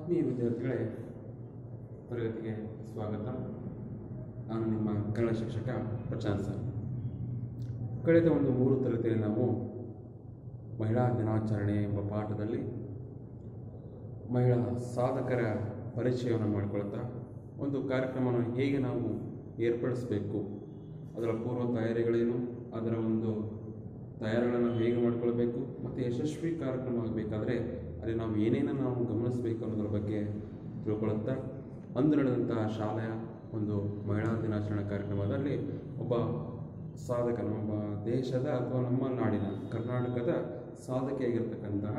ಆತ್ಮೀಯ ವಿದ್ಯಾರ್ಥಿಗಳೇ ತರಗತಿಗೆ ಸ್ವಾಗತ ನಾನು ನಿಮ್ಮ ಕನ್ನಡ ಶಿಕ್ಷಕ ಪ್ರಶಾಂತ್ ಸರ್ ಕಳೆದ ಒಂದು ಮೂರು ತರಗತಿಯಲ್ಲಿ ನಾವು ಮಹಿಳಾ ದಿನಾಚರಣೆ ಎಂಬ ಪಾಠದಲ್ಲಿ ಮಹಿಳಾ ಸಾಧಕರ ಪರಿಚಯವನ್ನು ಮಾಡಿಕೊಳ್ತಾ ಒಂದು ಕಾರ್ಯಕ್ರಮವನ್ನು ಹೇಗೆ ನಾವು ಏರ್ಪಡಿಸಬೇಕು ಅದರ ಪೂರ್ವ ತಯಾರಿಗಳೇನು ಅದರ ಒಂದು ತಯಾರಿಗಳನ್ನು ಹೇಗೆ ಮಾಡಿಕೊಳ್ಬೇಕು ಮತ್ತು ಯಶಸ್ವಿ ಕಾರ್ಯಕ್ರಮ ಆಗಬೇಕಾದ್ರೆ ಅಲ್ಲಿ ನಾವು ಏನೇನು ನಾವು ಗಮನಿಸಬೇಕು ಅನ್ನೋದ್ರ ಬಗ್ಗೆ ತಿಳ್ಕೊಳ್ಳುತ್ತಾ ಅಂದು ನಡೆದಂತಹ ಶಾಲೆಯ ಒಂದು ಮಹಿಳಾ ದಿನಾಚರಣೆ ಕಾರ್ಯಕ್ರಮದಲ್ಲಿ ಒಬ್ಬ ಸಾಧಕ ನಮ್ಮ ದೇಶದ ಅಥವಾ ನಮ್ಮ ನಾಡಿನ ಕರ್ನಾಟಕದ ಸಾಧಕಿಯಾಗಿರ್ತಕ್ಕಂತಹ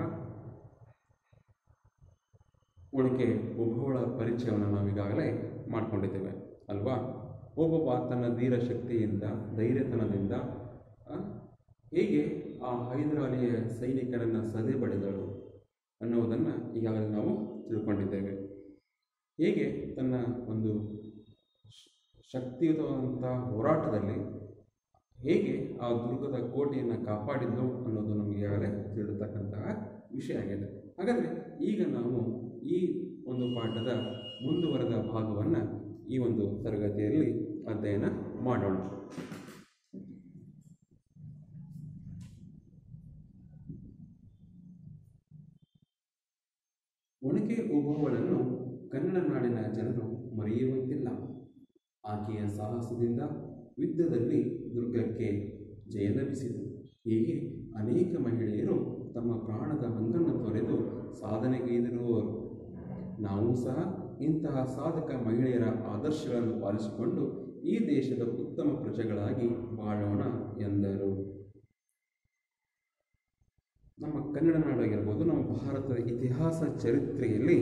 ಉಳಿಕೆ ಒಬ್ಬಳ ಪರಿಚಯವನ್ನು ನಾವೀಗಾಗಲೇ ಮಾಡಿಕೊಂಡಿದ್ದೇವೆ ಅಲ್ವಾ ಒಬ್ಬೊಬ್ಬ ತನ್ನ ಧೀರ ಶಕ್ತಿಯಿಂದ ಧೈರ್ಯತನದಿಂದ ಆ, ಹೇಗೆ ಆ ಹೈದರಾಲಿಯ ಸೈನಿಕರನ್ನು ಸದೆ ಬಡಿದಳು ಅನ್ನುವುದನ್ನು ಈಗಾಗಲೇ ನಾವು ತಿಳ್ಕೊಂಡಿದ್ದೇವೆ ಹೇಗೆ ತನ್ನ ಒಂದು ಶ- ಶಕ್ತಿಯುತವಾದಂಥ ಹೋರಾಟದಲ್ಲಿ ಹೇಗೆ ಆ ದುರ್ಗದ ಕೋಟೆಯನ್ನು ಕಾಪಾಡಿದ್ದು ಅನ್ನೋದು ನಮಗೆ ಈಗಾಗಲೇ ತಿಳಿರ್ತಕ್ಕಂತಹ ವಿಷಯ ಆಗಿದೆ ಹಾಗಾದರೆ ಈಗ ನಾವು ಈ ಒಂದು ಪಾಠದ ಮುಂದುವರೆದ ಭಾಗವನ್ನು ಈ ಒಂದು ತರಗತಿಯಲ್ಲಿ ಅಧ್ಯಯನ ಮಾಡೋಣ ಒಣಕೆ ಓಬವ್ವಳನ್ನು ಕನ್ನಡ ನಾಡಿನ ಜನರು ಮರೆಯುವಂತಿಲ್ಲ ಆಕೆಯ ಸಾಹಸದಿಂದ ಯುದ್ಧದಲ್ಲಿ ದುರ್ಗಕ್ಕೆ ಜಯ ಲಭಿಸಿತು ಹೀಗೆ ಅನೇಕ ಮಹಿಳೆಯರು ತಮ್ಮ ಪ್ರಾಣದ ಹಂಗನ್ನು ತೊರೆದು ಸಾಧನೆಗೈದಿರುವವರು ನಾವು ಸಹ ಇಂತಹ ಸಾಧಕ ಮಹಿಳೆಯರ ಆದರ್ಶಗಳನ್ನು ಪಾಲಿಸಿಕೊಂಡು ಈ ದೇಶದ ಉತ್ತಮ ಪ್ರಜೆಗಳಾಗಿ ಬಾಳೋಣ ಎಂದರು ನಮ್ಮ ಕನ್ನಡ ನಾಡಾಗಿರ್ಬೋದು ನಮ್ಮ ಭಾರತದ ಇತಿಹಾಸ ಚರಿತ್ರೆಯಲ್ಲಿ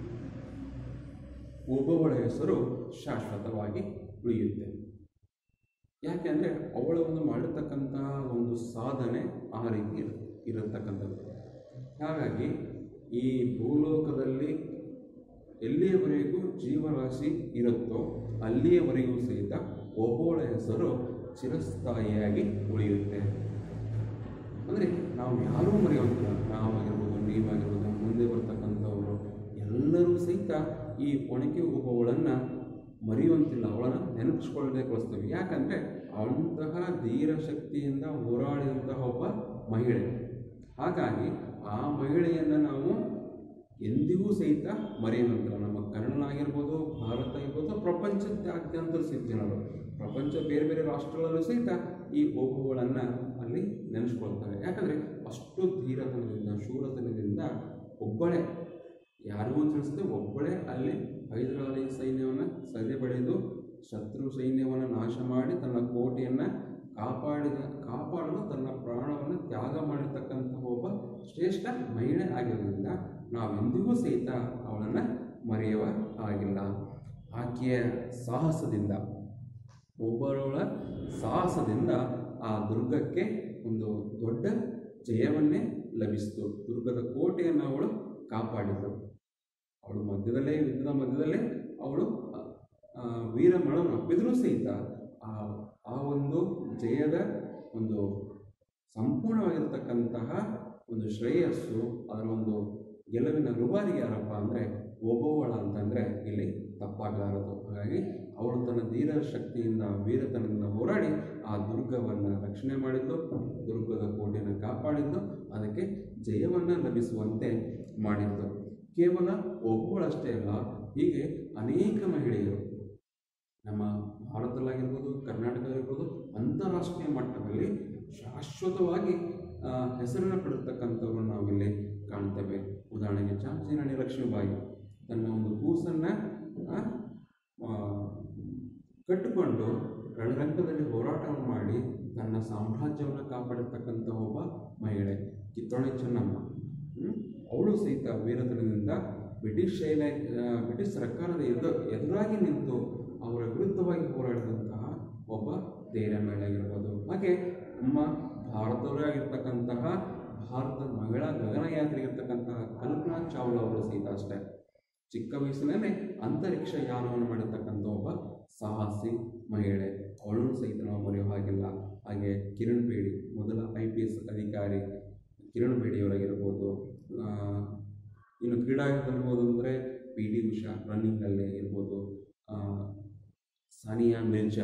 ಒಬ್ಬವಳ ಹೆಸರು ಶಾಶ್ವತವಾಗಿ ಉಳಿಯುತ್ತೆ ಯಾಕೆಂದರೆ ಅವಳ ಒಂದು ಮಾಡಿರ್ತಕ್ಕಂತಹ ಒಂದು ಸಾಧನೆ ಆ ರೀತಿ ಇರು ಇರತಕ್ಕಂಥದ್ದು ಹಾಗಾಗಿ ಈ ಭೂಲೋಕದಲ್ಲಿ ಎಲ್ಲಿಯವರೆಗೂ ಜೀವರಾಶಿ ಇರುತ್ತೋ ಅಲ್ಲಿಯವರೆಗೂ ಸಹಿತ ಒಬ್ಬಳ ಹೆಸರು ಚಿರಸ್ಥಾಯಿಯಾಗಿ ಉಳಿಯುತ್ತೆ ಅಂದರೆ ನಾವು ಯಾರೂ ಮರೆಯುವಂತಿಲ್ಲ ನಾವಾಗಿರ್ಬೋದು ನೀವಾಗಿರ್ಬೋದು ಮುಂದೆ ಬರ್ತಕ್ಕಂಥವರು ಎಲ್ಲರೂ ಸಹಿತ ಈ ಒಣಕೆ ಒಬ್ಬವಳನ್ನು ಮರೆಯುವಂತಿಲ್ಲ ಅವಳನ್ನು ನೆನಪಿಸ್ಕೊಳ್ಳದೆ ಕಳಿಸ್ತೇವೆ ಯಾಕಂದರೆ ಅಂತಹ ಧೀರ ಶಕ್ತಿಯಿಂದ ಹೋರಾಡಿದಂತಹ ಒಬ್ಬ ಮಹಿಳೆ ಹಾಗಾಗಿ ಆ ಮಹಿಳೆಯನ್ನು ನಾವು ಎಂದಿಗೂ ಸಹಿತ ಮರೆಯುವಂತಿಲ್ಲ ನಮ್ಮ ಕನ್ನಡ ಆಗಿರ್ಬೋದು ಭಾರತ ಆಗಿರ್ಬೋದು ಪ್ರಪಂಚದಾದ್ಯಂತ ಸಹಿತ ಜನರು ಪ್ರಪಂಚ ಬೇರೆ ಬೇರೆ ರಾಷ್ಟ್ರಗಳಲ್ಲೂ ಸಹಿತ ಈ ಓಬುಗಳನ್ನು ಅಲ್ಲಿ ನೆನೆಸ್ಕೊಳ್ತಾರೆ ಯಾಕಂದರೆ ಅಷ್ಟು ಧೀರತನದಿಂದ ಶೂರತನದಿಂದ ಒಬ್ಬಳೇ ಯಾರಿಗೂ ತಿಳಿಸದೆ ಒಬ್ಬಳೇ ಅಲ್ಲಿ ಹೈದರಾಲಿ ಸೈನ್ಯವನ್ನು ಸದೆ ಬಡಿದು ಶತ್ರು ಸೈನ್ಯವನ್ನು ನಾಶ ಮಾಡಿ ತನ್ನ ಕೋಟೆಯನ್ನು ಕಾಪಾಡಿದ ಕಾಪಾಡಲು ತನ್ನ ಪ್ರಾಣವನ್ನು ತ್ಯಾಗ ಮಾಡಿರ್ತಕ್ಕಂತಹ ಒಬ್ಬ ಶ್ರೇಷ್ಠ ಮಹಿಳೆ ಆಗಿರೋದ್ರಿಂದ ನಾವೆಂದಿಗೂ ಸಹಿತ ಅವಳನ್ನು ಮರೆಯುವ ಆಗಿಲ್ಲ ಆಕೆಯ ಸಾಹಸದಿಂದ ಒಬ್ಬರವಳ ಸಾಹಸದಿಂದ ಆ ದುರ್ಗಕ್ಕೆ ಒಂದು ದೊಡ್ಡ ಜಯವನ್ನೇ ಲಭಿಸಿತು ದುರ್ಗದ ಕೋಟೆಯನ್ನು ಅವಳು ಕಾಪಾಡಿದಳು ಅವಳು ಮಧ್ಯದಲ್ಲೇ ಯುದ್ಧದ ಮಧ್ಯದಲ್ಲೇ ಅವಳು ಆ, ವೀರಮಳವನ್ನು ಅಪ್ಪಿದರೂ ಸಹಿತ ಆ ಆ ಒಂದು ಜಯದ ಒಂದು ಸಂಪೂರ್ಣವಾಗಿರ್ತಕ್ಕಂತಹ ಒಂದು ಶ್ರೇಯಸ್ಸು ಅದರ ಒಂದು ಗೆಲುವಿನ ರುಬಾರಿ ಯಾರಪ್ಪ ಅಂದರೆ ಒಬ್ಬವಳ ಅಂತಂದರೆ ಇಲ್ಲಿ ತಪ್ಪಾಗಲಾರದು ಹಾಗಾಗಿ ಅವಳು ತನ್ನ ಧೀರ ಶಕ್ತಿಯಿಂದ ವೀರತನದಿಂದ ಹೋರಾಡಿ ಆ ದುರ್ಗವನ್ನು ರಕ್ಷಣೆ ಮಾಡಿದ್ದು ದುರ್ಗದ ಕೋಟೆಯನ್ನು ಕಾಪಾಡಿದ್ದು ಅದಕ್ಕೆ ಜಯವನ್ನು ಲಭಿಸುವಂತೆ ಮಾಡಿದ್ದು ಕೇವಲ ಒಬ್ಬಳಷ್ಟೇ ಅಲ್ಲ ಹೀಗೆ ಅನೇಕ ಮಹಿಳೆಯರು ನಮ್ಮ ಭಾರತದಲ್ಲಾಗಿರ್ಬೋದು ಕರ್ನಾಟಕದಲ್ಲಿರ್ಬೋದು ಅಂತಾರಾಷ್ಟ್ರೀಯ ಮಟ್ಟದಲ್ಲಿ ಶಾಶ್ವತವಾಗಿ ಆ, ಹೆಸರನ್ನು ಪಡೆದತಕ್ಕಂಥವ್ರನ್ನ ನಾವಿಲ್ಲಿ ಕಾಣ್ತೇವೆ ಉದಾಹರಣೆಗೆ ಝಾನ್ಸಿ ರಾಣಿ ಲಕ್ಷ್ಮೀಬಾಯಿ ತನ್ನ ಒಂದು ಕೂಸನ್ನು ಕಟ್ಟಿಕೊಂಡು ರಣರಂಗದಲ್ಲಿ ಹೋರಾಟವನ್ನು ಮಾಡಿ ತನ್ನ ಸಾಮ್ರಾಜ್ಯವನ್ನು ಕಾಪಾಡಿರ್ತಕ್ಕಂಥ ಒಬ್ಬ ಮಹಿಳೆ ಕಿತ್ತಳೆ ಚೆನ್ನಮ್ಮ ಹ್ಮ್? ಅವಳು ಸಹಿತ ವೀರತನದಿಂದ ಬ್ರಿಟಿಷ್ ಶೈಲ ಆ, ಬ್ರಿಟಿಷ್ ಸರ್ಕಾರದ ಎದುರು ಎದುರಾಗಿ ನಿಂತು ಅವರ ವಿರುದ್ಧವಾಗಿ ಹೋರಾಡಿದಂತಹ ಒಬ್ಬ ಧೈರ್ಯ ಮಹಿಳೆ ಆಗಿರ್ಬೋದು ಹಾಗೆ ನಮ್ಮ ಭಾರತದವರೇ ಆಗಿರ್ತಕ್ಕಂತಹ ಭಾರತದ ಮಹಿಳಾ ಗಗನಯಾತ್ರಿಗಿರ್ತಕ್ಕಂತಹ ಕಲ್ಪನಾ ಚಾವ್ಲಾ ಅವರು ಸಹಿತ ಅಷ್ಟೇ ಚಿಕ್ಕ ವಯಸ್ಸಿನಲ್ಲೇ ಅಂತರಿಕ್ಷ ಯಾನವನ್ನು ಮಾಡಿರ್ತಕ್ಕಂಥ ಒಬ್ಬ ಸಾಹಸಿ ಮಹಿಳೆ ಅವಳನ್ನು ಸಹಿತ ನಾವು ಮರೆಯೋ ಹಾಗಿಲ್ಲ ಹಾಗೆ ಕಿರಣ್ ಬೇಡಿ ಮೊದಲ ಐ ಪಿ ಎಸ್ ಅಧಿಕಾರಿ ಕಿರಣ್ ಬೇಡಿಯವರಾಗಿರ್ಬೋದು ಆ, ಇನ್ನು ಕ್ರೀಡಾಂಗದಲ್ಲಿ ಹೋದಂದರೆ ಪಿ ಟಿ ಉಷಾ ರನ್ನಿಂಗಲ್ಲೇ ಇರ್ಬೋದು ಆ, ಸಾನಿಯಾ ಮಿರ್ಜಾ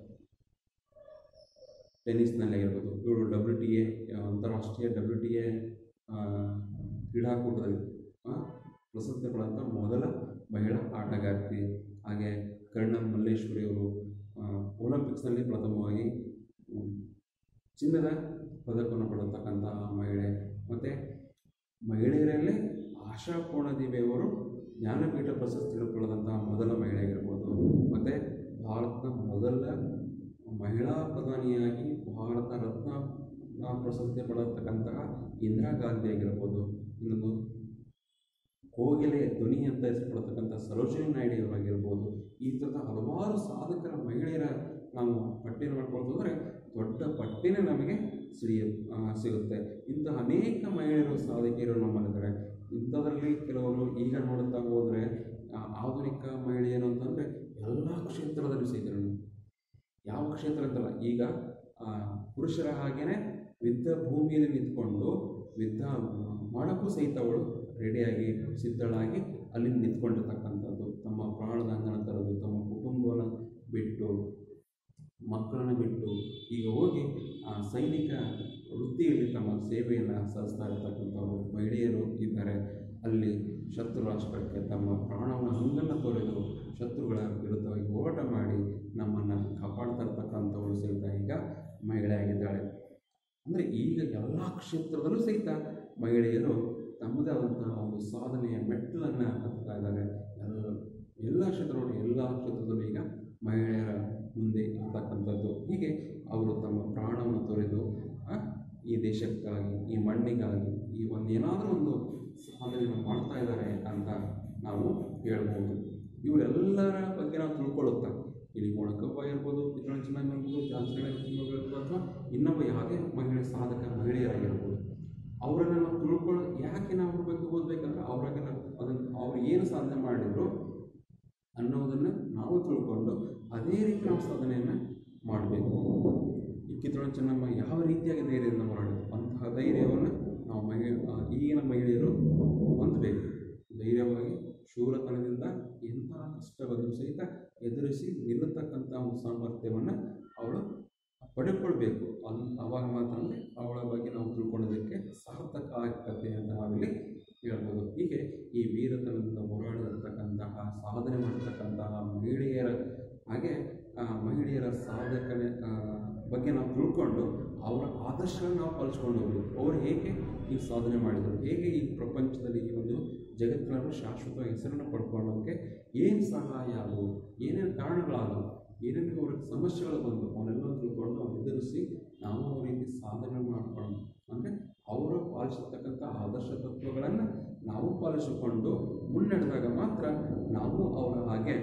ಟೆನ್ನಿಸ್ನಲ್ಲೇ ಇರ್ಬೋದು ಇವಳು ಡಬ್ಲ್ಯೂ ಟಿ ಎ ಅಂತಾರಾಷ್ಟ್ರೀಯ ಡಬ್ಲ್ಯೂ ಟಿ ಎ ಕ್ರೀಡಾಕೂಟದಲ್ಲಿ ಆ, ಪ್ರಶಸ್ತಿ ಪಡೆದಂಥ ಮೊದಲ ಮಹಿಳಾ ಆಟಗಾರ್ತಿ ಹಾಗೆ ಕರ್ಣನ್ ಮಲ್ಲೇಶ್ವರಿ ಅವರು ಆ, ಒಲಿಂಪಿಕ್ಸ್ನಲ್ಲಿ ಪ್ರಥಮವಾಗಿ ಹ್ಮ್, ಚಿನ್ನದ ಪದಕವನ್ನು ಪಡೆದತಕ್ಕಂತಹ ಮಹಿಳೆ ಮತ್ತು ಮಹಿಳೆಯರಲ್ಲೇ ಆಶಾ ಪೂರ್ಣದೇವಿಯವರು ಜ್ಞಾನಪೀಠ ಪ್ರಶಸ್ತಿಯನ್ನು ಪಡೆದಂತಹ ಮೊದಲ ಮಹಿಳೆ ಆಗಿರ್ಬೋದು ಮತ್ತು ಭಾರತದ ಮೊದಲ ಮಹಿಳಾ ಪ್ರಧಾನಿಯಾಗಿ ಭಾರತ ರತ್ನ ಆ, ಪ್ರಶಸ್ತಿ ಪಡೆದತಕ್ಕಂತಹ ಇಂದಿರಾ ಗಾಂಧಿ ಆಗಿರ್ಬೋದು ಇನ್ನೊಂದು ಕೋಗಿಲೆ ಧ್ವನಿ ಅಂತ ಹೆಸರುಪಡ್ತಕ್ಕಂಥ ಸರೋಜಿನಿ ನಾಯ್ಡು ಅವರಾಗಿರ್ಬೋದು ಈ ಥರದ ಹಲವಾರು ಸಾಧಕರ ಮಹಿಳೆಯರ ನಾವು ಪಟ್ಟಿನ ಮಾಡ್ಕೊಳ್ತಂದ್ರೆ ದೊಡ್ಡ ಪಟ್ಟಿನೇ ನಮಗೆ ಸಿಡಿಯ ಆ, ಸಿಗುತ್ತೆ ಇಂಥ ಅನೇಕ ಮಹಿಳೆಯರು ಸಾಧಕಿಯರು ನಮ್ಮಲ್ಲಿದ್ದಾರೆ ಇಂಥದ್ರಲ್ಲಿ ಕೆಲವರು ಈಗ ನೋಡುತ್ತಾ ಹೋದರೆ ಆ, ಆಧುನಿಕ ಮಹಿಳೆಯರು ಅಂತಂದರೆ ಎಲ್ಲ ಕ್ಷೇತ್ರದಲ್ಲಿ ಸಹಿತ ಯಾವ ಕ್ಷೇತ್ರ ಅಂತಲ್ಲ ಈಗ ಆ, ಪುರುಷರ ಹಾಗೇನೆ ಯುದ್ಧ ಭೂಮಿಯಲ್ಲಿ ನಿಂತ್ಕೊಂಡು ಯುದ್ಧ ಮಾಡೋಕ್ಕೂ ಸಹಿತ ಅವಳು ರೆಡಿಯಾಗಿ ಸಿದ್ಧಳಾಗಿ ಅಲ್ಲಿ ನಿಂತ್ಕೊಂಡಿರ್ತಕ್ಕಂಥದ್ದು ತಮ್ಮ ಪ್ರಾಣದ ಅಂಗನ ತರೋದು ತಮ್ಮ ಕುಟುಂಬವನ್ನು ಬಿಟ್ಟು ಮಕ್ಕಳನ್ನು ಬಿಟ್ಟು ಈಗ ಹೋಗಿ ಆ ಸೈನಿಕ ವೃತ್ತಿಯಲ್ಲಿ ತಮ್ಮ ಸೇವೆಯನ್ನು ಸಲ್ಲಿಸ್ತಾ ಇರತಕ್ಕಂಥವರು ಮಹಿಳೆಯರು ಇದ್ದಾರೆ ಅಲ್ಲಿ ಶತ್ರು ರಾಷ್ಟ್ರಕ್ಕೆ ತಮ್ಮ ಪ್ರಾಣವನ್ನು ಹಂಗನ್ನು ತೊರೆದು ಶತ್ರುಗಳ ವಿರುದ್ಧವಾಗಿ ಹೋರಾಟ ಮಾಡಿ ನಮ್ಮನ್ನು ಕಾಪಾಡ್ತಾ ಇರ್ತಕ್ಕಂಥವಳು ಸಹಿತ ಈಗ ಮಹಿಳೆಯಾಗಿದ್ದಾಳೆ ಅಂದರೆ ಈಗ ಎಲ್ಲ ಕ್ಷೇತ್ರದಲ್ಲೂ ಸಹಿತ ಮಹಿಳೆಯರು ತಮ್ಮದೇ ಆದಂತಹ ಒಂದು ಸಾಧನೆಯ ಮೆಟ್ಟಲನ್ನು ಹತ್ತಾ ಇದ್ದಾರೆ ಎಲ್ಲ ಎಲ್ಲ ಕ್ಷೇತ್ರಗಳು ಎಲ್ಲ ಕ್ಷೇತ್ರದಲ್ಲೂ ಈಗ ಮಹಿಳೆಯರ ಮುಂದೆ ಇರತಕ್ಕಂಥದ್ದು ಹೀಗೆ ಅವರು ತಮ್ಮ ಪ್ರಾಣವನ್ನು ತೊರೆದು ಆ, ಈ ದೇಶಕ್ಕಾಗಿ ಈ ಮಣ್ಣಿಗಾಗಿ ಈ ಒಂದು ಏನಾದರೂ ಒಂದು ಸಾಧನೆಯನ್ನು ಮಾಡ್ತಾ ಇದ್ದಾರೆ ಅಂತ ನಾವು ಹೇಳ್ಬೋದು ಇವರೆಲ್ಲರ ಬಗ್ಗೆ ನಾವು ತಿಳ್ಕೊಳ್ಳುತ್ತಾ ಇಲ್ಲಿ ಮೊಳಕಪ್ಪ ಇರ್ಬೋದು ಕಿರಣ್ ಚೆನ್ನಮ್ಮ ಇರ್ಬೋದು ಜಾನ್ಸನ್ ಇರ್ಬೋದು ಅಥವಾ ಇನ್ನೊಬ್ಬ ಯಾವುದೇ ಮಹಿಳೆ ಸಾಧಕ ಮಹಿಳೆಯರಾಗಿರ್ಬೋದು ಅವರನ್ನು ನಾವು ತಿಳ್ಕೊಳ್ಳೋ ಯಾಕೆ ನಾವು ಅವ್ರ ಬಗ್ಗೆ ಓದಬೇಕಂದ್ರೆ ಅವ್ರಾಗ ನಾವು ಅದನ್ನು ಅವ್ರು ಏನು ಸಾಧನೆ ಮಾಡಿದ್ರು ಅನ್ನೋದನ್ನು ನಾವು ತಿಳ್ಕೊಂಡು ಅದೇ ರೀತಿ ನಾವು ಸಾಧನೆಯನ್ನು ಮಾಡಬೇಕು ಈ ಕಿತ್ತೂರು ಚೆನ್ನಮ್ಮ ಯಾವ ರೀತಿಯಾಗಿ ಧೈರ್ಯದಿಂದ ಹೋರಾಡಿದ್ರು ಅಂತಹ ಧೈರ್ಯವನ್ನು ನಾವು ಮಹಿ ಆ, ಈಗಿನ ಮಹಿಳೆಯರು ಹೊಂದಬೇಕು ಧೈರ್ಯವಾಗಿ ಶೂರತನದಿಂದ ಎಂತಹ ಕಷ್ಟ ಬಂದರೂ ಸಹಿತ ಎದುರಿಸಿ ನಿಲ್ಲತಕ್ಕಂಥ ಒಂದು ಸಾಮರ್ಥ್ಯವನ್ನು ಅವಳು ಪಡೆದುಕೊಳ್ಬೇಕು ಅನ್ ಅವಾಗ ಮಾತ್ರ ಅಂದರೆ ಅವಳ ಬಗ್ಗೆ ನಾವು ತಿಳ್ಕೊಳ್ಳೋದಕ್ಕೆ ಸಾರ್ಥಕ ಆಗ್ತದೆ ಅಂತ ನಾವಿಲ್ಲಿ ಹೇಳ್ಬೋದು ಹೀಗೆ ಈ ವೀರತನದಿಂದ ಹೋರಾಡಿರ್ತಕ್ಕಂತಹ ಸಾಧನೆ ಮಾಡಿರ್ತಕ್ಕಂತಹ ಮಹಿಳೆಯರ ಹಾಗೆ ಆ ಮಹಿಳೆಯರ ಸಾಧಕನೆ ಆ, ಬಗ್ಗೆ ನಾವು ತಿಳ್ಕೊಂಡು ಅವರ ಆದರ್ಶಗಳನ್ನು ನಾವು ಪಾಲಿಸ್ಕೊಂಡು ಹೋಗ್ಬೇಕು ಅವರು ಹೇಗೆ ಈ ಸಾಧನೆ ಮಾಡಿದರು ಹೇಗೆ ಈ ಪ್ರಪಂಚದಲ್ಲಿ ಈ ಒಂದು ಜಗತ್ತಿನಲ್ಲಿ ಶಾಶ್ವತ ಹೆಸರನ್ನು ಪಡ್ಕೊಳ್ಳೋಕ್ಕೆ ಏನು ಸಹಾಯ ಆದವು ಏನೇನು ಕಾರಣಗಳಾದವು ಏನೇನು ಅವ್ರಿಗೆ ಸಮಸ್ಯೆಗಳು ಬಂದು ಅವನ್ನೆಲ್ಲ ತಿಳ್ಕೊಂಡು ನಾವು ಎದುರಿಸಿ ನಾವು ಆ ರೀತಿ ಸಾಧನೆ ಮಾಡಿಕೊಂಡು ಅಂದರೆ ಅವರು ಪಾಲಿಸತಕ್ಕಂಥ ಆದರ್ಶ ತತ್ವಗಳನ್ನು ನಾವು ಪಾಲಿಸಿಕೊಂಡು ಮುನ್ನಡೆದಾಗ ಮಾತ್ರ ನಾವು ಅವರ ಹಾಗೆ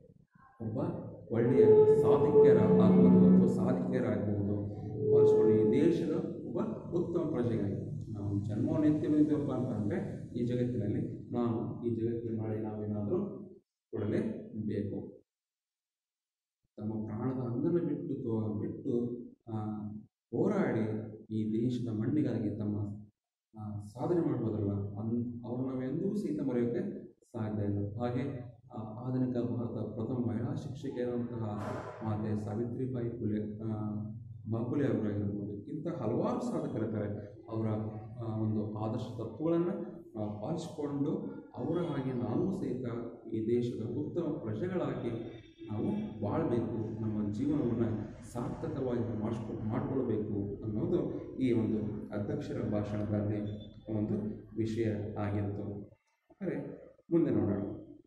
ಒಬ್ಬ ಒಳ್ಳೆಯ ಸಾಧಕಿಯರ ಆಗ್ಬೋದು ಅಥವಾ ಸಾಧಿಕೆಯರಾಗ್ಬೋದು ಪಾಲಿಸ್ಕೊಂಡು ಈ ದೇಶದ ಒಬ್ಬ ಉತ್ತಮ ಪ್ರಜೆಗಾಗಿ ನಾವು ಜನ್ಮವನ್ನು ಎತ್ತಿ ಬಂದಿದ್ದೇವಪ್ಪ ಅಂತಂದರೆ ಈ ಜಗತ್ತಿನಲ್ಲಿ ನಾವು ಈ ಜಗತ್ತಿನ ನಾಳೆ ನಾವೇನಾದರೂ ಕೊಡಲೇಬೇಕು ತಮ್ಮ ಪ್ರಾಣದ ಅಂಗನ್ನು ಬಿಟ್ಟು ತೋ ಬಿಟ್ಟು ಆ, ಹೋರಾಡಿ ಈ ದೇಶದ ಮಣ್ಣಿಗಾಗಿ ತಮ್ಮ ಆ, ಸಾಧನೆ ಮಾಡ್ಬೋದಲ್ಲ ಅನ್ ಅವ್ರು ನಾವೆಂದೂ ಸಹಿತ ಮರೆಯೋಕ್ಕೆ ಸಾಧ್ಯ ಇಲ್ಲ ಹಾಗೆ ಆ, ಆಧುನಿಕ ಭಾರತ ಪ್ರಥಮ ಮಹಿಳಾ ಶಿಕ್ಷಕಿಯಾದಂತಹ ಮಾತೆ ಸಾವಿತ್ರಿಬಾಯಿ ಫುಲೆ ಆ, ಬಾಪುಲೆ ಅವರಾಗಿರ್ಬೋದು ಇಂಥ ಹಲವಾರು ಸಾಧಕರಿದ್ದಾರೆ ಅವರ ಆ, ಒಂದು ಆದರ್ಶ ತತ್ವಗಳನ್ನು ನಾವು ಪಾಲಿಸಿಕೊಂಡು ಅವರ ಹಾಗೆ ನಾವು ಸಹಿತ ಈ ದೇಶದ ಉತ್ತಮ ಪ್ರಜೆಗಳಾಗಿ ನಾವು ಬಾಳಬೇಕು ನಮ್ಮ ಜೀವನವನ್ನು ಸಾರ್ಥಕವಾಗಿ ಮಾಡಿಸ್ಕೊ ಮಾಡಿಕೊಳ್ಬೇಕು ಅನ್ನೋದು ಈ ಒಂದು ಅಧ್ಯಕ್ಷರ ಭಾಷಣದಲ್ಲಿ ಒಂದು ವಿಷಯ ಆಗಿತ್ತು ಆದರೆ ಮುಂದೆ ನೋಡೋಣ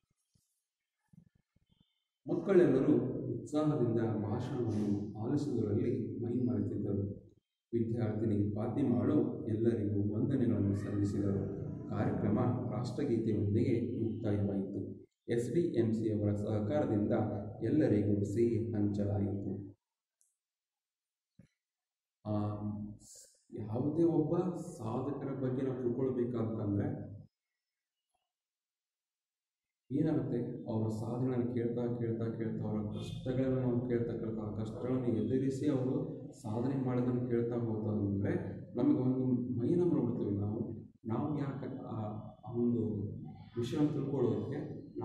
ಮಕ್ಕಳೆಲ್ಲರೂ ಉತ್ಸಾಹದಿಂದ ಭಾಷಣವನ್ನು ಆಲಿಸುವುದರಲ್ಲಿ ಮೈ ಮರೆತಿದ್ದರು ವಿದ್ಯಾರ್ಥಿನಿ ಫಾತಿಮಾಳು ಎಲ್ಲರಿಗೂ ವಂದನೆಗಳನ್ನು ಸಲ್ಲಿಸಿದರು ಕಾರ್ಯಕ್ರಮ ರಾಷ್ಟ್ರಗೀತೆಯೊಂದಿಗೆ ಮುಕ್ತಾಯವಾಯಿತು ಎಸ್ ಡಿ ಎಂ ಸಿ ಅವರ ಸಹಕಾರದಿಂದ ಎಲ್ಲರಿಗೂ ಸಿಹಿ ಹಂಚಲಾಯಿತು ಆ, ಯಾವುದೇ ಒಬ್ಬ ಸಾಧಕರ ಬಗ್ಗೆ ನಾವು ತಿಳ್ಕೊಳ್ಬೇಕಂತಂದ್ರೆ ಏನಾಗುತ್ತೆ ಅವರ ಸಾಧನೆಯನ್ನು ಕೇಳ್ತಾ ಕೇಳ್ತಾ ಕೇಳ್ತಾ ಅವರ ಕಷ್ಟಗಳನ್ನು ನಾವು ಕೇಳ್ತಾ ಕೇಳ್ತಾ ಆ ಕಷ್ಟಗಳನ್ನು ಎದುರಿಸಿ ಅವರು ಸಾಧನೆ ಮಾಡೋದನ್ನು ಕೇಳ್ತಾ ಹೋಗ್ತಾ ಅಂದರೆ ನಮಗೆ ಒಂದು ಮೈನ ಮಾಡ್ಬಿಡ್ತೀವಿ ನಾವು ನಾವು ಯಾಕೆ ಆ ಆ ಒಂದು ವಿಷಯವನ್ನು ತಿಳ್ಕೊಳ್ಳೋದಕ್ಕೆ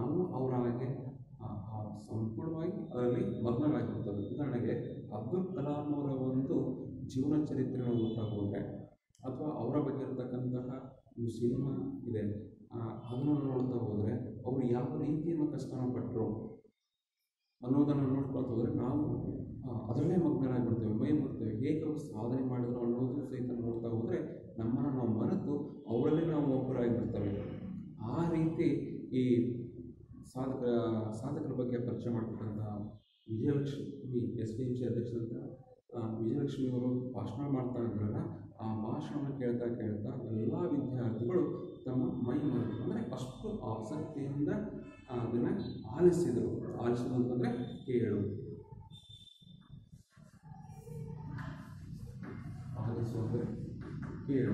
ಅದರಲ್ಲಿ ಮಗ್ನರಾಗಿರ್ತಾರೆ ಉದಾಹರಣೆಗೆ ಅಬ್ದುಲ್ ಕಲಾಂ ಅವರ ಒಂದು ಜೀವನ ಚರಿತ್ರೆಯನ್ನು ನೋಡ್ತಾ ಹೋದರೆ ಅಥವಾ ಅವರ ಬಗ್ಗೆ ಇರತಕ್ಕಂತಹ ಒಂದು ಸಿನಿಮಾ ಇದೆ ಆ, ಅದನ್ನು ನೋಡ್ತಾ ಹೋದರೆ ಅವರು ಯಾವ ರೀತಿಯನ್ನು ಕಷ್ಟನ ಪಟ್ಟರು ಅನ್ನೋದನ್ನು ನೋಡ್ಕೊಳ್ತಾ ಹೋದರೆ ನಾವು ಆ, ಅದರಲ್ಲೇ ಮಗ್ನರಾಗ್ಬಿಡ್ತೇವೆ ಮೈ ಮುಗ್ತೇವೆ ಹೇಗೆ ಅವರು ಸಾಧನೆ ಮಾಡಿದ್ರು ಅನ್ನೋದು ಸಹಿತ ನೋಡ್ತಾ ಹೋದರೆ ನಮ್ಮನ್ನು ನಾವು ಮರೆತು ಅವರಲ್ಲೇ ನಾವು ಒಬ್ಬರಾಗಿಬಿಡ್ತೇವೆ ಆ ರೀತಿ ಈ ಸಾಧಕ ಸಾಧಕರ ಬಗ್ಗೆ ಪರಿಚಯ ಮಾಡಿಕೊಟ್ಟಂತಹ Vijayalakshmi S D M C ಅಧ್ಯಕ್ಷರಂತ ಆ, ವಿಜಯಲಕ್ಷ್ಮಿ ಅವರು ಭಾಷಣ ಮಾಡ್ತಾ ಇದ್ರಲ್ಲ ಆ ಭಾಷಣವನ್ನು ಕೇಳ್ತಾ ಕೇಳ್ತಾ ಎಲ್ಲ ವಿದ್ಯಾರ್ಥಿಗಳು ತಮ್ಮ ಮೈ ಮರೆತು ಅಂದರೆ ಅಷ್ಟು ಆಸಕ್ತಿಯಿಂದ ಅದನ್ನು ಆಲಿಸಿದರು ಆಲಿಸೋದು ಅಂತಂದರೆ ಕೇಳು ಆಲಿಸೋದು ಕೇಳು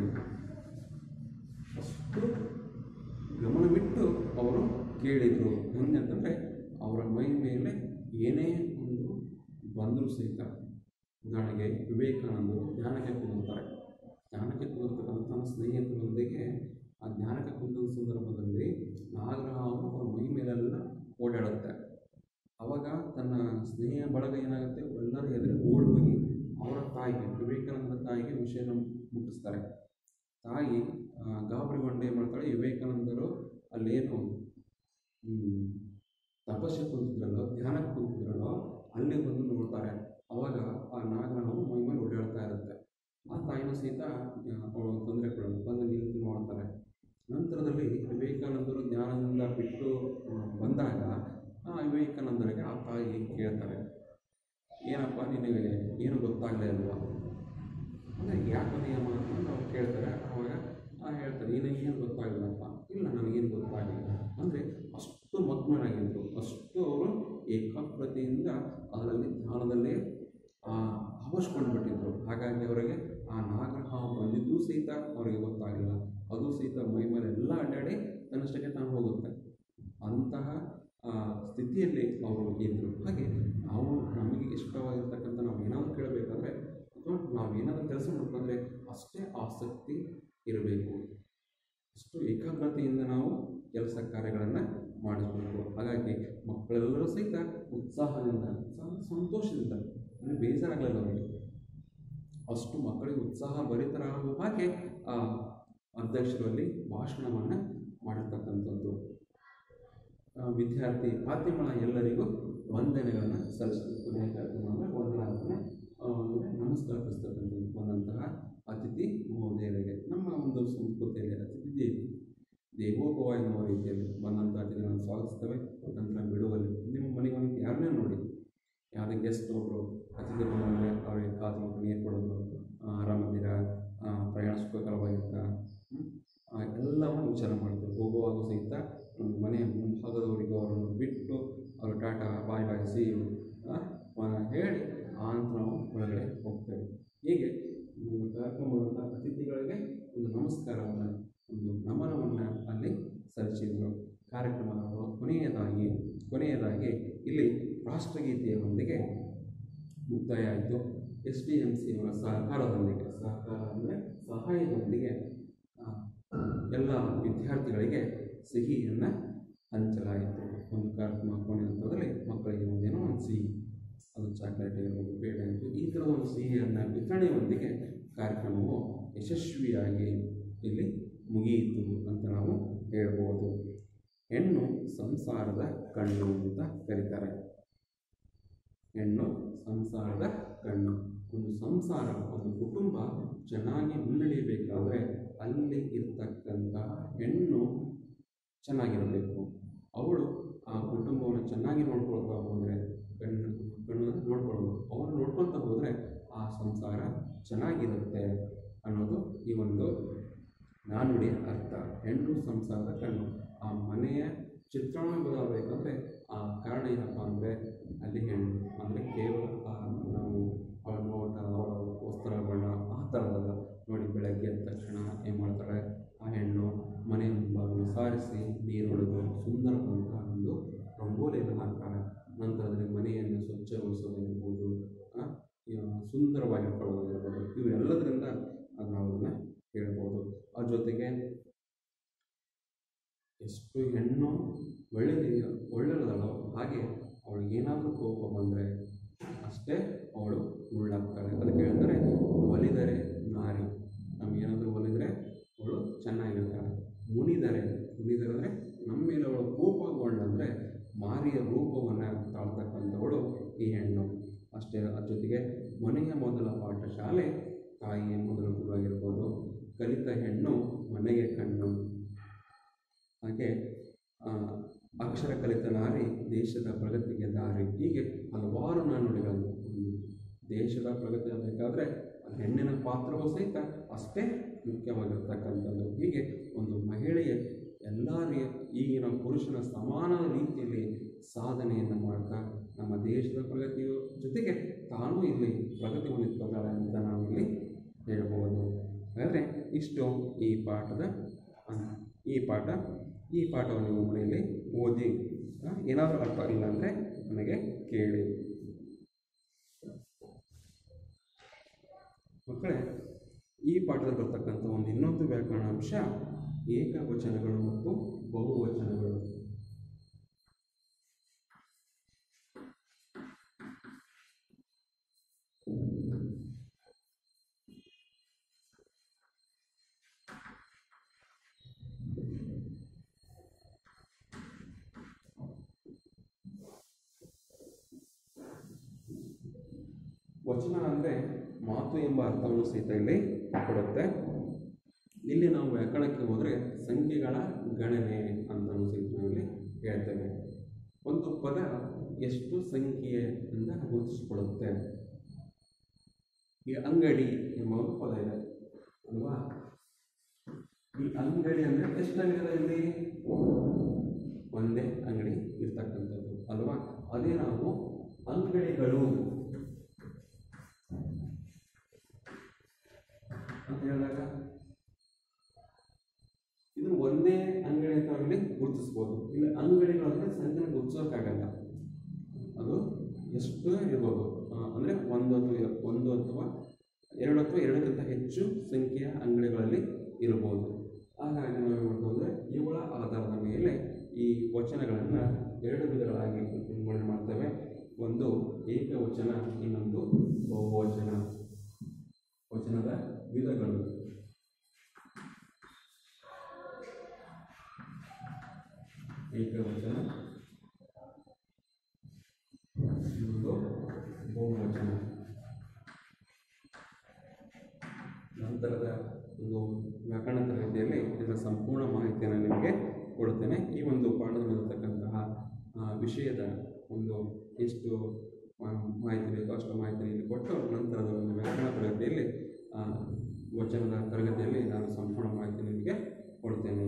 ಅಷ್ಟು ಗಮನವಿಟ್ಟು ಅವರು ಕೇಳಿದರು ಹೆಂಗೆ ಅಂತಂದರೆ ಅವರ ಮೈ ಮೇಲೆ ಏನೇ ಒಂದು ಬಂದರೂ ಸಹಿತ ಉದಾಹರಣೆಗೆ ವಿವೇಕಾನಂದರು ಧ್ಯಾನಕ್ಕೆ ಕೂರುತ್ತಾರೆ ಧ್ಯಾನಕ್ಕೆ ಕೂರ್ತಕ್ಕಂಥ ತನ್ನ ಸ್ನೇಹಿತರೊಂದಿಗೆ ಆ ಧ್ಯಾನಕ್ಕೆ ಕೂತ ಸಂದರ್ಭದಲ್ಲಿ ನಾಗರಹಾವು ಅವರ ಮೈ ಮೇಲೆಲ್ಲ ಓಡಾಡುತ್ತೆ ಅವಾಗ ತನ್ನ ಸ್ನೇಹ ಬಳಗ ಏನಾಗುತ್ತೆ ಎಲ್ಲರೂ ಎದುರು ಓಡಿ ಹೋಗಿ ಅವರ ತಾಯಿಗೆ ವಿವೇಕಾನಂದ ತಾಯಿಗೆ ವಿಷಯನ ಮುಟ್ಟಿಸ್ತಾರೆ ತಾಯಿ ಆ, ಗಾಬರಿಗೊಂಡು ಏನು ಮಾಡ್ತಾಳೆ ವಿವೇಕಾನಂದರು ಅಲ್ಲೇನು ಹ್ಮ್, ತಪಸ್ಸೆ ಕುಂತಿದ್ರಲ್ಲೋ ಧ್ಯಾನಕ್ಕೆ ಕುಂತಿದ್ರಲ್ಲೋ ಅಲ್ಲಿ ಬಂದು ನೋಡ್ತಾರೆ ಅವಾಗ ಆ ನಾಗರಹಾವು ಮೈ ಮೇಲೆ ಓಡಾಡ್ತಾ ಇರುತ್ತೆ ಆ ತಾಯಿನೂ ಸಹಿತ ಅವಳು ತೊಂದರೆ ಕೊಡೋದು ಬಂದು ನಿಂತು ನೋಡ್ತಾರೆ ನಂತರದಲ್ಲಿ ವಿವೇಕಾನಂದರು ಧ್ಯಾನದಿಂದ ಬಿಟ್ಟು ಆ, ಬಂದಾಗ ಆ ವಿವೇಕಾನಂದರಿಗೆ ಆ ತಾಯಿ ಕೇಳ್ತಾರೆ ಏನಪ್ಪ ನಿನಗೆ ಏನು ಗೊತ್ತಾಗಲೇ ಅಲ್ವಾ ಅಂದರೆ ಯಾಕೆ ನಿಯಮ ಅಂತ ಅವ್ರು ಕೇಳ್ತಾರೆ ಅವಾಗ ಆ ಹೇಳ್ತಾರೆ ನಿನಗೆ ಏನು ಗೊತ್ತಾಗಲಿಲ್ಲಪ್ಪ ಇಲ್ಲ ನನಗೇನು ಗೊತ್ತಾಗಲಿಲ್ಲ ಅಂದರೆ ಅಷ್ಟು ಮಗ್ನರಾಗಿದ್ದರು ಅಷ್ಟು ಅವರು ಏಕಾಗ್ರತೆಯಿಂದ ಅದರಲ್ಲಿ ಧ್ಯಾನದಲ್ಲೇ ಆವರಿಸ್ಕೊಂಡು ಬಿಟ್ಟಿದ್ರು ಹಾಗಾಗಿ ಅವರಿಗೆ ಆ ನಾಗರಹಾವು ಬಂದಿದ್ದೂ ಸಹಿತ ಅವರಿಗೆ ಗೊತ್ತಾಗಲಿಲ್ಲ ಅದು ಸಹಿತ ಮೈ ಮೇಲೆ ಎಲ್ಲ ಅಡ್ಡಾಡಿ ತನ್ನಷ್ಟಕ್ಕೆ ತಾನು ಹೋಗುತ್ತೆ ಅಂತಹ ಆ, ಸ್ಥಿತಿಯಲ್ಲಿ ಅವರು ಇದ್ದರು ಹಾಗೆ ನಾವು ನಮಗೆ ಇಷ್ಟವಾಗಿರ್ತಕ್ಕಂಥ ನಾವು ಏನಾದರೂ ಕೇಳಬೇಕಾದ್ರೆ ಅಥವಾ ನಾವು ಏನಾದರೂ ಕೆಲಸ ಮಾಡ್ಕೊಂಡ್ರೆ ಅಷ್ಟೇ ಆಸಕ್ತಿ ಇರಬೇಕು ಅಷ್ಟು ಏಕಾಗ್ರತೆಯಿಂದ ನಾವು ಕೆಲಸ ಕಾರ್ಯಗಳನ್ನು ಮಾಡಿಸಬೇಕು ಹಾಗಾಗಿ ಮಕ್ಕಳೆಲ್ಲರೂ ಸಹಿತ ಉತ್ಸಾಹದಿಂದ ಉತ್ಸಾಹ ಸಂತೋಷದಿಂದ ಅಂದರೆ ಬೇಜಾರಾಗಲಿಲ್ಲ ಅವರಿಗೆ ಅಷ್ಟು ಮಕ್ಕಳಿಗೆ ಉತ್ಸಾಹ ಭರಿತರಾಗುವ ಹಾಗೆ ಆ ಅಧ್ಯಕ್ಷರಲ್ಲಿ ಭಾಷಣವನ್ನು ಮಾಡಿರ್ತಕ್ಕಂಥದ್ದು ಆ, ವಿದ್ಯಾರ್ಥಿ ಮಾಧ್ಯಮಗಳ ಎಲ್ಲರಿಗೂ ವಂದನೆಗಳನ್ನು ಸಲ್ಲಿಸಿದ ಕೊನೆಯ ಕಾರ್ಯಕ್ರಮ ಅಂದರೆ ವಂದನಾರ್ಪಣೆ ಆ, ಅಂದರೆ ನಮಸ್ಕರಿಸ್ತಕ್ಕಂಥದ್ದು ಬಂದಂತಹ ಅತಿಥಿ ಮಹೋದಯರಿಗೆ ನಮ್ಮ ಒಂದು ಸಂಸ್ಕೃತಿಯಲ್ಲಿ ಅತಿಥಿ ದೇವಿ ದೇವೋಭವ ಎನ್ನುವ ರೀತಿಯಲ್ಲಿ ಬಂದಂಥ ಅತಿಥಿಗಳನ್ನು ಸ್ವಾಗತಿಸ್ತೇವೆ ನಂತರ ಬಿಡುವಲ್ಲಿ ನಿಮ್ಮ ಮನೆಗೆ ಒಂದು ಯಾರನ್ನೇ ನೋಡಿ ಯಾವುದೇ ಗೆಸ್ಟ್ ಒಬ್ಬರು ಅತಿಥಿ ಬಂದರೆ ಅವರಿಗೆ ಕಾದು ಮಾಡಿ ನೀರು ಕೊಡೋದು ಆ, ಆರಾಮದಿರಾ ಆ, ಪ್ರಯಾಣ ಸುಖಕರವಾಗಿತ್ತಾ ಹ್ಮ್? ಆ, ಎಲ್ಲವನ್ನು ವಿಚಾರ ಮಾಡ್ತೇವೆ ಹೋಗುವಾಗ ಸಹಿತ ನಮ್ಮ ಮನೆಯ ಮುಂಭಾಗದವರಿಗೂ ಅವರನ್ನು ಬಿಟ್ಟು ಅವರು tata bye bye see you ಹೇಳಿ ಆ ನಂತರ ನಾವು ಒಳಗಡೆ ಹೋಗ್ತೇವೆ ಹೀಗೆ ಒಂದು ಕಾರ್ಯಕ್ರಮದಂಥ ಅತಿಥಿಗಳಿಗೆ ಒಂದು ನಮಸ್ಕಾರವನ್ನು ಒಂದು ನಮನವನ್ನು ಅಲ್ಲಿ ಸಲ್ಲಿಸಿದರು ಕಾರ್ಯಕ್ರಮದ ಕೊನೆಯದಾಗಿ ಕೊನೆಯದಾಗಿ ಇಲ್ಲಿ ರಾಷ್ಟ್ರಗೀತೆಯೊಂದಿಗೆ ಮುಕ್ತಾಯ ಆಯಿತು ಎಸ್ ಡಿ ಎಮ್ ಸಿಯವರ ಸಹಕಾರದೊಂದಿಗೆ ಸಹಕಾರ ಅಂದರೆ ಸಹಾಯದೊಂದಿಗೆ ಆ, ಎಲ್ಲ ವಿದ್ಯಾರ್ಥಿಗಳಿಗೆ ಸಿಹಿಯನ್ನು ಹಂಚಲಾಯಿತು ಒಂದು ಕಾರ್ಯಕ್ರಮ ಕೊನೆ ಹಂತದಲ್ಲಿ ಮಕ್ಕಳಿಗೆ ಒಂದೇನೋ ಒಂದು ಸಿಹಿ ಅದು ಚಾಕ್ಲೇಟ್ ಇರ್ಬೋದು ಪೇಡ ಇರ್ಬೋದು ಈ ಥರದ ಒಂದು ಸಿಹಿಯನ್ನು ವಿತರಣೆಯೊಂದಿಗೆ ಕಾರ್ಯಕ್ರಮವು ಯಶಸ್ವಿಯಾಗಿ ಇಲ್ಲಿ ಮುಗಿಯಿತು ಅಂತ ನಾವು ಹೇಳ್ಬೋದು ಹೆಣ್ಣು ಸಂಸಾರದ ಕಣ್ಣು ಅಂತ ಕರೀತಾರೆ ಹೆಣ್ಣು ಸಂಸಾರದ ಕಣ್ಣು ಒಂದು ಸಂಸಾರ ಒಂದು ಕುಟುಂಬ ಚೆನ್ನಾಗಿ ಮುನ್ನಡೆಯಬೇಕಾದ್ರೆ ಅಲ್ಲಿ ಇರ್ತಕ್ಕಂಥ ಹೆಣ್ಣು ಚೆನ್ನಾಗಿರಬೇಕು ಅವಳು ಆ ಕುಟುಂಬವನ್ನು ಚೆನ್ನಾಗಿ ನೋಡ್ಕೊಳ್ತಾ ಹೋದರೆ ಕಣ್ಣು ಕಣ್ಣು ನೋಡ್ಕೊಳ್ಬೋದು ಅವನು ನೋಡ್ಕೊಳ್ತಾ ಹೋದರೆ ಆ ಸಂಸಾರ ಚೆನ್ನಾಗಿರುತ್ತೆ ಅನ್ನೋದು ಈ ಒಂದು ನಾನುಡಿಯ ಅರ್ಥ ಹೆಣ್ಣು ಸಂಸಾರದ ಕಣ್ಣು ಆ ಮನೆಯ ಚಿತ್ರಣ ಬದಲಾಗಬೇಕಂದ್ರೆ ಆ ಕಾರಣ ಏನಪ್ಪ ಅಂದರೆ ಅಲ್ಲಿ ಹೆಣ್ಣು ಅಂದರೆ ಕೇವಲ ಆ ನಾವು ಅವಳ ನೋಟ ಅವಳ ವಸ್ತ್ರ ಬಣ್ಣ ಆ ಥರದಲ್ಲ ನೋಡಿ ಬೆಳಗ್ಗೆ ಎದ್ದ ತಕ್ಷಣ ಏನು ಮಾಡ್ತಾಳೆ ಆ ಹೆಣ್ಣು ಮನೆ ಮುಂಭಾಗವನ್ನು ಸಾರಿಸಿ ನೀರು ಹೊಡೆದು ಸುಂದರವಾದಂತಹ ಒಂದು ರಂಗೋಲಿಯನ್ನು ಹಾಕ್ತಾಳೆ ನಂತರದಲ್ಲಿ ಮನೆಯನ್ನು ಸ್ವಚ್ಛಗೊಳಿಸೋದಿರ್ಬೋದು ಆ, ಇವ- ಸುಂದರವಾಗಿಟ್ಕೊಳ್ಳೋದಿರ್ಬೋದು ಇವೆಲ್ಲದರಿಂದ ಅದು ನಾವು ಅದನ್ನು ಹೇಳ್ಬೋದು ಆ ಜೊತೆಗೆ ಎಷ್ಟು ಹೆಣ್ಣು ಒಳ್ಳೆಯ ಒಳ್ಳೆಯದಲ್ಲೋ ಹಾಗೆ ಅವಳಿಗೆ ಏನಾದರೂ ಕೋಪ ಬಂದರೆ ಅಷ್ಟೇ ಅವಳು ಮುಳ್ಳಾಗ್ತಾಳೆ ಅದಕ್ಕೆ ಹೇಳ್ತಾರೆ ಒಲಿದರೆ ನಾರಿ ನಮಗೇನಾದರೂ ಒಲಿದರೆ ಅವಳು ಚೆನ್ನಾಗಿರ್ತಾಳೆ ಮುನಿದರೆ ಮುನಿದರೆ ಅಂದರೆ ನಮ್ಮ ಮೇಲೆ ಅವಳು ಕೋಪಗೊಂಡಂದರೆ ಮಾರಿಯ ರೂಪವನ್ನು ತಾಳ್ತಕ್ಕಂಥವಳು ಈ ಹೆಣ್ಣು ಅಷ್ಟೇ ಅದ್ರ ಜೊತೆಗೆ ಮನೆಯ ಮೊದಲ ಪಾಠಶಾಲೆ ತಾಯಿಯ ಮೊದಲ ಗುರುವಾಗಿರ್ಬೋದು ಕಲಿತ ಹೆಣ್ಣು ಮನೆಗೆ ಕಣ್ಣು ಹಾಗೆ ಆ, ಅಕ್ಷರ ಕಲಿತ ನಾರಿ ದೇಶದ ಪ್ರಗತಿಗೆ ದಾರಿ ಹೀಗೆ ಹಲವಾರು ನಾನುಡಿಗಳನ್ನು ಹ್ಮ್. ದೇಶದ ಪ್ರಗತಿ ಆಗಬೇಕಾದ್ರೆ ಹೆಣ್ಣಿನ ಪಾತ್ರವೂ ಸಹಿತ ಅಷ್ಟೇ ಮುಖ್ಯವಾಗಿರ್ತಕ್ಕಂಥದ್ದು ಹೀಗೆ ಒಂದು ಮಹಿಳೆಯ ಎಲ್ಲ ರೀ ಈಗಿನ ಪುರುಷನ ಸಮಾನ ರೀತಿಯಲ್ಲಿ ಸಾಧನೆಯನ್ನು ಮಾಡ್ತಾ ನಮ್ಮ ದೇಶದ ಪ್ರಗತಿಯ ಜೊತೆಗೆ ತಾನೂ ಇಲ್ಲಿ ಪ್ರಗತಿ ಹೊಂದಿದ್ದಾಳೆ ಅಂತ ನಾವಿಲ್ಲಿ ಹೇಳ್ಬೋದು ಹಾಗಾದರೆ ಇಷ್ಟು ಈ ಪಾಠದ ಆ, ಈ ಪಾಠ ಈ ಪಾಠವನ್ನು ನೀವು ಮನೆಯಲ್ಲಿ ಓದಿ ಆ, ಏನಾದರೂ ಅರ್ಥ ಆಗಿಲ್ಲ ಅಂದರೆ ನನಗೆ ಕೇಳಿ ಮಕ್ಕಳೇ ಈ ಪಾಠದಲ್ಲಿ ಬರ್ತಕ್ಕಂಥ ಒಂದು ಇನ್ನೊಂದು ವ್ಯಾಕರಣ ಅಂಶ ಏಕವಚನಗಳು ಮತ್ತು ಬಹುವಚನಗಳು ವಚನ ಅಂದರೆ ಮಾತು ಎಂಬ ಅರ್ಥವನ್ನು ಸಹಿತ ಇಲ್ಲಿ ಕೊಡುತ್ತೆ ಇಲ್ಲಿ ನಾವು ವ್ಯಾಕರಣಕ್ಕೆ ಹೋದರೆ ಸಂಖ್ಯೆಗಳ ಗಣನೆ ಅಂತಲೂ ಸಹಿತ ನಾವಿಲ್ಲಿ ಹೇಳ್ತೇವೆ ಒಂದು ಪದ ಎಷ್ಟು ಸಂಖ್ಯೆಯಿಂದ ಗುರುತಿಸಿಕೊಳ್ಳುತ್ತೆ ಈ ಅಂಗಡಿ ಎಂಬ ಒಂದು ಪದ ಇದೆ ಅಲ್ವಾ ಈ ಅಂಗಡಿ ಅಂದರೆ ಎಷ್ಟು ಅಂಗಡಿ ಇದೆ ಇಲ್ಲಿ ಒಂದೇ ಅಂಗಡಿ ಇರ್ತಕ್ಕಂಥದ್ದು ಅಲ್ವಾ ಅದೇ ನಾವು ಅಂಗಡಿಗಳು ಅಂತ ಹೇಳಿದಾಗ ಇದನ್ನು ಒಂದೇ ಅಂಗಡಿ ಅಂತ ಇಲ್ಲಿ ಗುರುತಿಸ್ಬೋದು ಇಲ್ಲಿ ಅಂಗಡಿಗಳು ಅಂದರೆ ಸಂಖ್ಯೆನ ಗುರುತಿಸೋಕ್ಕಾಗಲ್ಲ ಅದು ಎಷ್ಟು ಇರ್ಬೋದು ಆ, ಅಂದರೆ ಒಂದು ಅಥವಾ ಎ- ಒಂದು ಅಥವಾ ಎರಡು ಅಥವಾ ಎರಡಕ್ಕಿಂತ ಹೆಚ್ಚು ಸಂಖ್ಯೆಯ ಅಂಗಡಿಗಳಲ್ಲಿ ಇರಬಹುದು ಹಾಗಾಗಿ ನಾವು ಏನು ಮಾಡ್ತೀವಿ ಅಂದರೆ ಇವುಗಳ ಆಧಾರದ ಮೇಲೆ ಈ ವಚನಗಳನ್ನು ಎರಡು ವಿಧಗಳಾಗಿ ವಿಂಗಡಣೆ ಮಾಡ್ತೇವೆ ಒಂದು ಏಕವಚನ ಇನ್ನೊಂದು ಬಹುವಚನ ವಚನದ ವಿಧಗಳು ಏಕವಚನ ಇನ್ನೊಂದು ಬಹುವಚನ ನಂತರದ ಒಂದು ವ್ಯಾಕರಣ ತರಗತಿಯಲ್ಲಿ ಇದರ ಸಂಪೂರ್ಣ ಮಾಹಿತಿಯನ್ನು ನಿಮಗೆ ಕೊಡುತ್ತೇನೆ ಈ ಒಂದು ಪಾಠದಲ್ಲಿರತಕ್ಕಂತಹ ಆ, ವಿಷಯದ ಒಂದು ಎಷ್ಟು ಆ, ಮಾಹಿತಿ ಬೇಕೋ ಅಷ್ಟು ಮಾಹಿತಿ ಇಲ್ಲಿ ಕೊಟ್ಟು ನಂತರದ ಒಂದು ವ್ಯಾಕರಣ ತರಗತಿಯಲ್ಲಿ ಆ, ವಚನದ ತರಗತಿಯಲ್ಲಿ ನಾನು ಸಂಪೂರ್ಣ ಮಾಹಿತಿ ನಿಮಗೆ ಕೊಡ್ತೇನೆ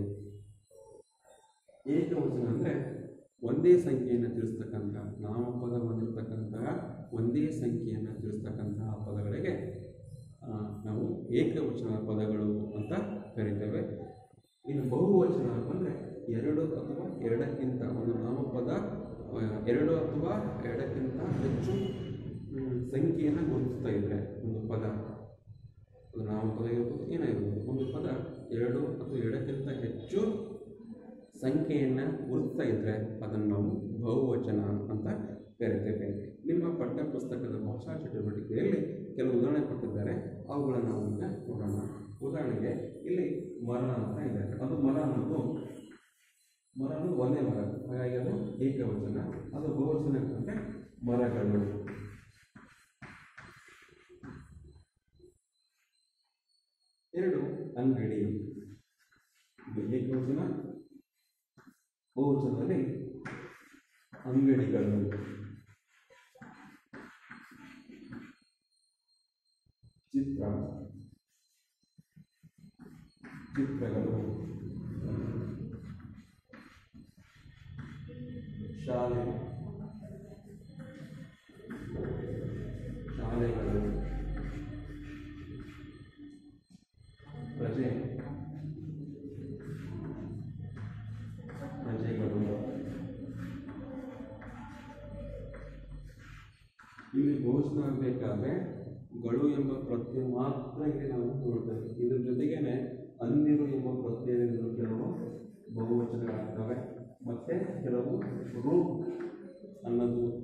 ಏಕವಚನ ಅಂದರೆ ಒಂದೇ ಸಂಖ್ಯೆಯನ್ನು ತಿಳಿಸ್ತಕ್ಕಂಥ ನಾಮಪದ ಹೊಂದಿರತಕ್ಕಂತಹ ಒಂದೇ ಸಂಖ್ಯೆಯನ್ನು ತಿಳಿಸ್ತಕ್ಕಂತಹ ಪದಗಳಿಗೆ ಆ, ನಾವು ಏಕವಚನ ಪದಗಳು ಅಂತ ಕರಿತೇವೆ ಇನ್ನು ಬಹುವಚನ ಅಂದರೆ ಎರಡು ಅಥವಾ ಎರಡಕ್ಕಿಂತ ಒಂದು ನಾಮಪದ ಆ, ಎರಡು ಅಥವಾ ಎರಡಕ್ಕಿಂತ ಹೆಚ್ಚು ಮ್, ಸಂಖ್ಯೆಯನ್ನು ಗುರುತಿಸ್ತಾ ಇದ್ದರೆ ಒಂದು ಪದ ಅದು ನಾಮಪದ ಇರ್ಬೋದು ಏನೇ ಇರ್ಬೋದು ಒಂದು ಪದ ಎರಡು ಅಥವಾ ಎರಡಕ್ಕಿಂತ ಹೆಚ್ಚು ಸಂಖ್ಯೆಯನ್ನು ಗುರುತಿಸ್ತಾ ಇದ್ದರೆ ಅದನ್ನು ನಾವು ಬಹುವಚನ ಅಂತ ಕರಿತೇವೆ ನಿಮ್ಮ ಪಠ್ಯ ಪುಸ್ತಕದ ಭಾಷಾ ಚಟುವಟಿಕೆಯಲ್ಲಿ ಕೆಲವು ಉದಾಹರಣೆ ಕೊಟ್ಟಿದ್ದಾರೆ ಅವುಗಳನ್ನು ನಾವು ಈಗ ನೋಡೋಣ ಉದಾಹರಣೆಗೆ ಇಲ್ಲಿ ಮರ ಅಂತ ಇದೆ ಅದು ಮರ ಅನ್ನೋದು ಮರ ಅನ್ನೋದು ಒಂದೇ ಮರ ಹಾಗಾಗಿ ಅದು ಏಕವಚನ ಅದು ಬಹುವಚನ ಅಂತಂದರೆ ಮರಗಳು ಎರಡು ಅಂಗಡಿ ಇದು ಏಕವಚನ ಬಹುವಚನದಲ್ಲಿ ಅಂಗಡಿಗಳು ಚಿತ್ರ ಚಿತ್ರಗಳು ಶಾಲೆ ಶಾಲೆಗಳು ಪ್ರಜೆ ಪ್ರಜೆಗಳು ಇಲ್ಲಿ ಘೋಷಣೆ ಆಗಬೇಕಾದ್ರೆ ಗಳು ಎಂಬ ಪ್ರತ್ಯಯ ಮಾತ್ರ ಇಲ್ಲಿ ನಾವು ನೋಡ್ತೇವೆ ಇದ್ರ ಜೊತೆಗೇನೆ ಅಂದಿರು ಎಂಬ ಪ್ರತ್ಯಯದಿಂದ ಕೆಲವು ಬಹುವಚನಗಳಾಗ್ತವೆ ಮತ್ತೆ ಕೆಲವು ರು ಅನ್ನೋದು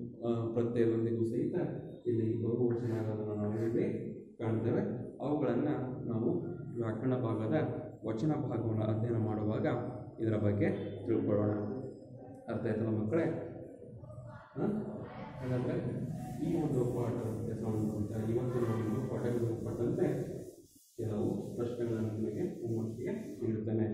ವ್ಯಾಕರಣ ಭಾಗದ ವಚನ ಭಾಗವನ್ನು ಅಧ್ಯಯನ ಮಾಡುವಾಗ ಇದರ ಬಗ್ಗೆ ತಿಳ್ಕೊಳ್ಳೋಣ ಅರ್ಥ ಆಯ್ತಲ್ಲ ಮಕ್ಕಳೇ ಹಾಂ ಹಾಗಾದರೆ ಈ ಒಂದು ಪಾಠಕ್ಕೆ ಸಂಬಂಧಿಸಿದ ಇವತ್ತಿನ ಒಂದು ಪಾಠಕ್ಕೆ ಸಂಬಂಧಪಟ್ಟಂತೆ ಕೆಲವು ಪ್ರಶ್ನೆಗಳನ್ನು ನಿಮಗೆ ನಿಮ್ಮೊಟ್ಟಿಗೆ ನೀಡುತ್ತೇನೆ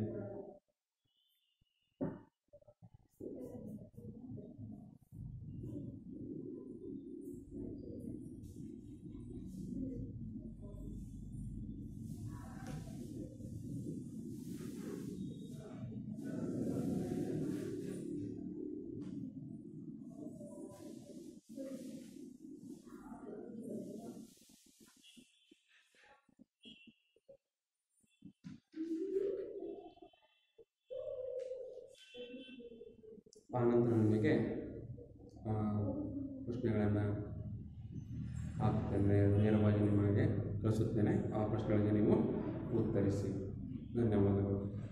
ಆನಂತರ ನಿಮಗೆ ಆ, ಪ್ರಶ್ನೆಗಳನ್ನು ಹಾಕ್ತೇನೆ ನೇರವಾಗಿ ನಿಮಗೆ ಕಳಿಸುತ್ತೇನೆ ಆ ಪ್ರಶ್ನೆಗಳಿಗೆ ನೀವು ಉತ್ತರಿಸಿ ಧನ್ಯವಾದಗಳು